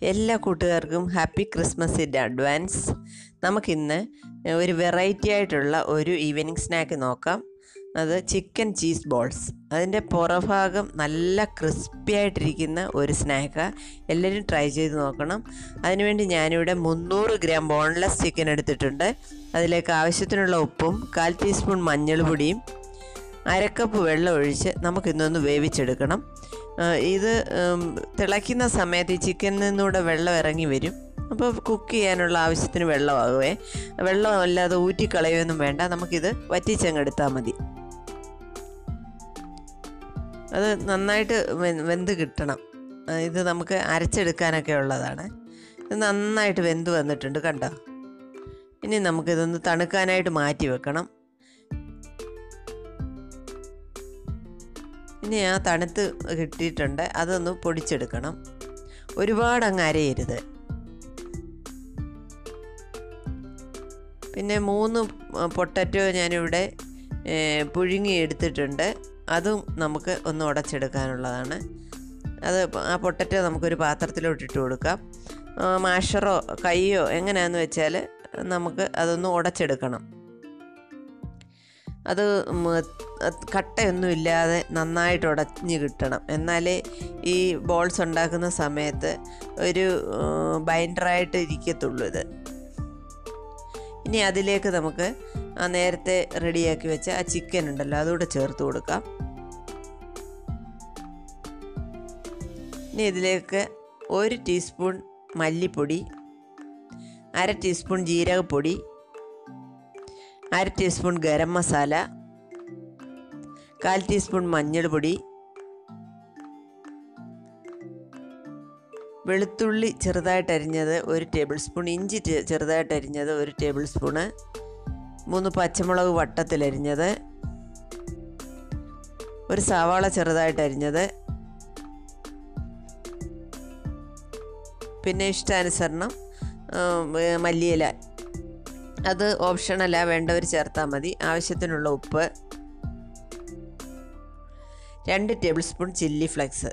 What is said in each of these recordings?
എല്ലാ കൂട്ടുകാർക്കും happy Christmas in advance നമുക്കിന്ന് ഒരു വെറൈറ്റി ആയിട്ടുള്ള ഒരു ഈവനിങ് സ്നാക്ക് നോക്കാം അത് ചിക്കൻ ചീസ് ബോൾസ് അതിൻ്റെ പുറഭാഗം നല്ല ക്രിസ്പി ആയിട്ടിരിക്കുന്ന ഒരു സ്നാക്കാണ് എല്ലാവരും ട്രൈ ചെയ്ത് നോക്കണം അതിനുവേണ്ടി ഞാനിവിടെ മുന്നൂറ് ഗ്രാം ബോൺലെസ് ചിക്കൻ എടുത്തിട്ടുണ്ട് അതിലേക്ക് ആവശ്യത്തിനുള്ള ഉപ്പും കാൽ ടീസ്പൂൺ മഞ്ഞൾ പൊടിയും അരക്കപ്പ് വെള്ളം ഒഴിച്ച് നമുക്കിന്നൊന്ന് വേവിച്ചെടുക്കണം ആ, ഇത് ഉം, തിളയ്ക്കുന്ന സമയത്ത് ഈ ചിക്കനിൽ നിന്നൂടെ വെള്ളം ഇറങ്ങി വരും അപ്പോൾ കുക്ക് ചെയ്യാനുള്ള ആവശ്യത്തിന് വെള്ളമാകുമേ വെള്ളം അല്ലാതെ ഊറ്റിക്കളയൊന്നും വേണ്ട നമുക്കിത് വറ്റിച്ചങ്ങെടുത്താൽ മതി അത് നന്നായിട്ട് വെ- വെന്ത് കിട്ടണം ആ, ഇത് നമുക്ക് അരച്ചെടുക്കാനൊക്കെ ഉള്ളതാണ് ഇത് നന്നായിട്ട് വെന്ത് വന്നിട്ടുണ്ട് കണ്ടോ ഇനി നമുക്കിതൊന്ന് തണുക്കാനായിട്ട് മാറ്റി വെക്കണം ഇനി ആ തണുത്ത് കിട്ടിയിട്ടുണ്ട് അതൊന്ന് പൊടിച്ചെടുക്കണം ഒരുപാട് അങ്ങ് അരയരുത് പിന്നെ മൂന്ന് പൊട്ടറ്റോ ഞാനിവിടെ ഏ, പുഴുങ്ങി എടുത്തിട്ടുണ്ട് അതും നമുക്ക് ഒന്ന് ഉടച്ചെടുക്കാനുള്ളതാണ് അത് ആ പൊട്ടറ്റോ നമുക്കൊരു പാത്രത്തിലോട്ട് ഇട്ട് കൊടുക്കാം ആ, മാഷറോ കയ്യോ എങ്ങനെയാണെന്ന് വെച്ചാൽ നമുക്ക് അതൊന്ന് ഉടച്ചെടുക്കണം അത് ഉം, അത് കട്ടയൊന്നും ഇല്ലാതെ നന്നായിട്ട് ഉടഞ്ഞ് കിട്ടണം എന്നാലേ ഈ ബോൾസ് ഉണ്ടാക്കുന്ന സമയത്ത് ഒരു ബൈൻഡറായിട്ട് ഇരിക്കത്തുള്ളൂ ഇത് ഇനി അതിലേക്ക് നമുക്ക് ആ നേരത്തെ റെഡിയാക്കി വെച്ച ആ ചിക്കൻ ഉണ്ടല്ലോ അതുകൂടെ ചേർത്ത് കൊടുക്കാം ഇനി ഇതിലേക്ക് ഒരു ടീസ്പൂൺ മല്ലിപ്പൊടി അര ടീസ്പൂൺ ജീരകപ്പൊടി അര ടീസ്പൂൺ ഗരം മസാല കാൽ ടീസ്പൂൺ മഞ്ഞൾപ്പൊടി വെളുത്തുള്ളി ചെറുതായിട്ട് അരിഞ്ഞത് ഒരു ടേബിൾ സ്പൂൺ ഇഞ്ചി ചെ- ചെറുതായിട്ട് അരിഞ്ഞത് ഒരു ടേബിൾ സ്പൂണ് മൂന്ന് പച്ചമുളക് വട്ടത്തിലരിഞ്ഞത് ഒരു സവാള ചെറുതായിട്ട് അരിഞ്ഞത് പിന്നെ ഇഷ്ടാനുസരണം ആ, ഏ, മല്ലിയില അത് ഓപ്ഷണല്ല വേണ്ടവർ ചേർത്താൽ മതി ആവശ്യത്തിനുള്ള ഉപ്പ് രണ്ട് ടേബിൾ സ്പൂൺ ചില്ലി ഫ്ലെക്സ്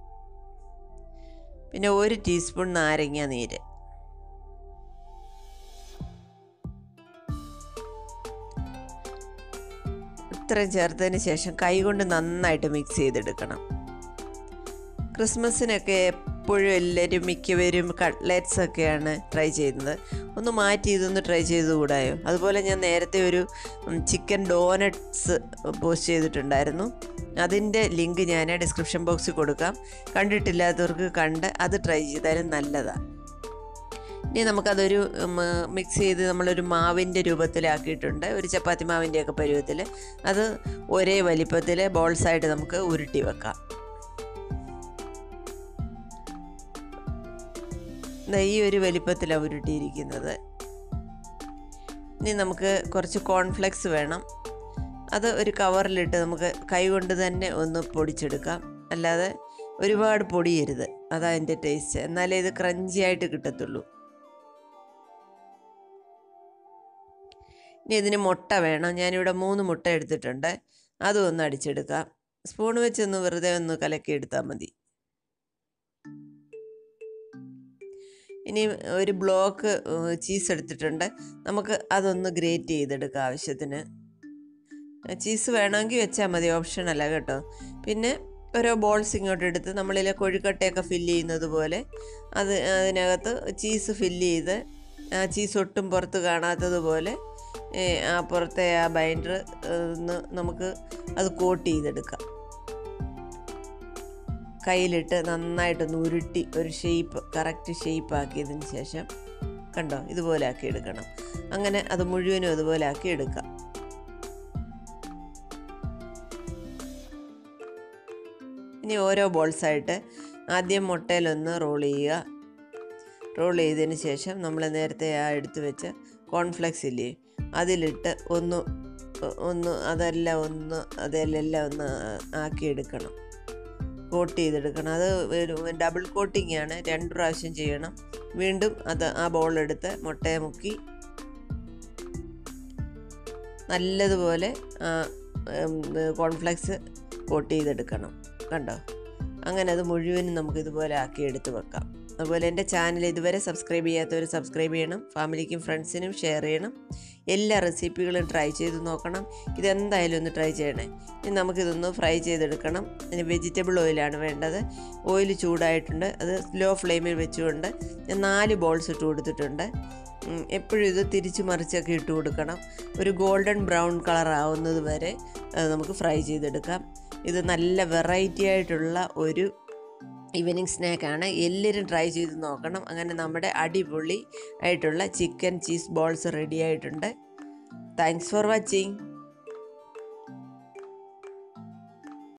പിന്നെ ഒരു ടീസ്പൂൺ നാരങ്ങ നീര് ഇത്രയും ചേർത്തതിന് ശേഷം കൈകൊണ്ട് നന്നായിട്ട് മിക്സ് ചെയ്തെടുക്കണം ക്രിസ്മസിനൊക്കെ എപ്പോഴും എല്ലാവരും മിക്കവരും കട്ട്ലറ്റ്സ് ഒക്കെയാണ് ട്രൈ ചെയ്യുന്നത് ഒന്ന് മാറ്റി ഇതൊന്ന് ട്രൈ ചെയ്തുകൂടായോ അതുപോലെ ഞാൻ നേരത്തെ ഒരു ചിക്കൻ ഡോനട്ട്സ് പോസ്റ്റ് ചെയ്തിട്ടുണ്ടായിരുന്നു അതിൻ്റെ ലിങ്ക് ഞാൻ ഡിസ്ക്രിപ്ഷൻ ബോക്സിൽ കൊടുക്കാം കണ്ടിട്ടില്ലാത്തവർക്ക് കണ്ട് അത് ട്രൈ ചെയ്താലും നല്ലതാണ് ഇനി നമുക്കതൊരു മിക്സ് ചെയ്ത് നമ്മളൊരു മാവിൻ്റെ രൂപത്തിലാക്കിയിട്ടുണ്ട് ഒരു ചപ്പാത്തി മാവിൻ്റെയൊക്കെ പരുവത്തിൽ അത് ഒരേ വലിപ്പത്തിൽ ബോൾസായിട്ട് നമുക്ക് ഉരുട്ടി വെക്കാം ദാ ഈ ഒരു വലിപ്പത്തിലാണ് ഉരുട്ടിയിരിക്കുന്നത് ഇനി നമുക്ക് കുറച്ച് കോൺഫ്ലെക്സ് വേണം അത് ഒരു കവറിലിട്ട് നമുക്ക് കൈ കൊണ്ട് തന്നെ ഒന്ന് പൊടിച്ചെടുക്കാം അല്ലാതെ ഒരുപാട് പൊടിയരുത് അതാ അതിൻ്റെ ടേസ്റ്റ് എന്നാലേ ഇത് ക്രഞ്ചി ആയിട്ട് കിട്ടത്തുള്ളൂ ഇനി ഇതിന് മുട്ട വേണം ഞാനിവിടെ മൂന്ന് മുട്ട എടുത്തിട്ടുണ്ട് അതും ഒന്ന് അടിച്ചെടുക്കാം സ്പൂൺ വെച്ചൊന്ന് വെറുതെ ഒന്ന് കലക്കി എടുത്താൽ മതി ഇനി ഒരു ബ്ലോക്ക് ചീസ് എടുത്തിട്ടുണ്ട് നമുക്ക് അതൊന്ന് ഗ്രേറ്റ് ചെയ്തെടുക്കാം ആവശ്യത്തിന് ചീസ് വേണമെങ്കിൽ വെച്ചാൽ മതി ഓപ്ഷൻ അല്ല കേട്ടോ പിന്നെ ഓരോ ബോൾസ് ഇങ്ങോട്ട് എടുത്ത് നമ്മളിലെ കൊഴുക്കട്ടയൊക്കെ ഫില്ല് ചെയ്യുന്നത് പോലെ അത് അതിനകത്ത് ചീസ് ഫില്ല് ചെയ്ത് ആ ചീസ് ഒട്ടും പുറത്ത് കാണാത്തതുപോലെ ഏ, ആ പുറത്തെ ആ ബൈൻഡർ ഒന്ന് നമുക്ക് അത് കോട്ട് ചെയ്തെടുക്കാം കയ്യിലിട്ട് നന്നായിട്ടൊന്ന് ഉരുട്ടി ഒരു ഷേപ്പ് കറക്റ്റ് ഷേപ്പ് ആക്കിയതിന് ശേഷം കണ്ടോ ഇതുപോലെ ആക്കി എടുക്കണം അങ്ങനെ അത് മുഴുവനും അതുപോലെ ആക്കി എടുക്കാം ഇനി ഓരോ ബോൾസായിട്ട് ആദ്യം മുട്ടയിലൊന്ന് റോൾ ചെയ്യുക റോൾ ചെയ്തതിന് ശേഷം നമ്മൾ നേരത്തെ ആ എടുത്ത് വെച്ച കോൺഫ്ലെക്സ് ഇല്ലേ അതിലിട്ട് ഒന്ന് ഒന്ന് അതെല്ലാം ഒന്ന് അതെല്ലാം ഒന്ന് ആക്കിയെടുക്കണം കോട്ട് ചെയ്തെടുക്കണം അത് ഒരു ഡബിൾ കോട്ടിംഗ് ആണ് രണ്ട് പ്രാവശ്യം ചെയ്യണം വീണ്ടും അത് ആ ബോൾ എടുത്ത് മുട്ടയെ മുക്കി നല്ലതുപോലെ കോൺഫ്ലെക്സ് കോട്ട് ചെയ്തെടുക്കണം കണ്ടോ അങ്ങനെ അത് മുഴുവനും നമുക്ക് ഇതുപോലെ ആക്കി എടുത്ത് വെക്കാം അതുപോലെ എൻ്റെ ചാനൽ ഇതുവരെ സബ്സ്ക്രൈബ് ചെയ്യാത്തവർ സബ്സ്ക്രൈബ് ചെയ്യണം ഫാമിലിക്കും ഫ്രണ്ട്സിനും ഷെയർ ചെയ്യണം എല്ലാ റെസിപ്പികളും ട്രൈ ചെയ്ത് നോക്കണം ഇതെന്തായാലും ഒന്ന് ട്രൈ ചെയ്യണേ ഇനി നമുക്കിതൊന്ന് ഫ്രൈ ചെയ്തെടുക്കണം അതിന് വെജിറ്റബിൾ ഓയിലാണ് വേണ്ടത് ഓയിൽ ചൂടായിട്ടുണ്ട് അത് സ്ലോ ഫ്ലെയിമിൽ വെച്ചുകൊണ്ട് ഞാൻ നാല് ബോൾസ് ഇട്ട് കൊടുത്തിട്ടുണ്ട് ഉം, എപ്പോഴും ഇത് തിരിച്ച് മറിച്ചൊക്കെ ഇട്ട് കൊടുക്കണം ഒരു ഗോൾഡൻ ബ്രൗൺ കളർ ആവുന്നത് വരെ അത് നമുക്ക് ഫ്രൈ ചെയ്തെടുക്കാം ഇത് നല്ല വെറൈറ്റി ആയിട്ടുള്ള ഒരു ഈവനിങ് സ്നാക്കാണ് എല്ലാവരും ട്രൈ ചെയ്ത് നോക്കണം അങ്ങനെ നമ്മുടെ അടിപൊളി ആയിട്ടുള്ള ചിക്കൻ ചീസ് ബോൾസ് റെഡി ആയിട്ടുണ്ട് താങ്ക്സ് ഫോർ വാച്ചിങ്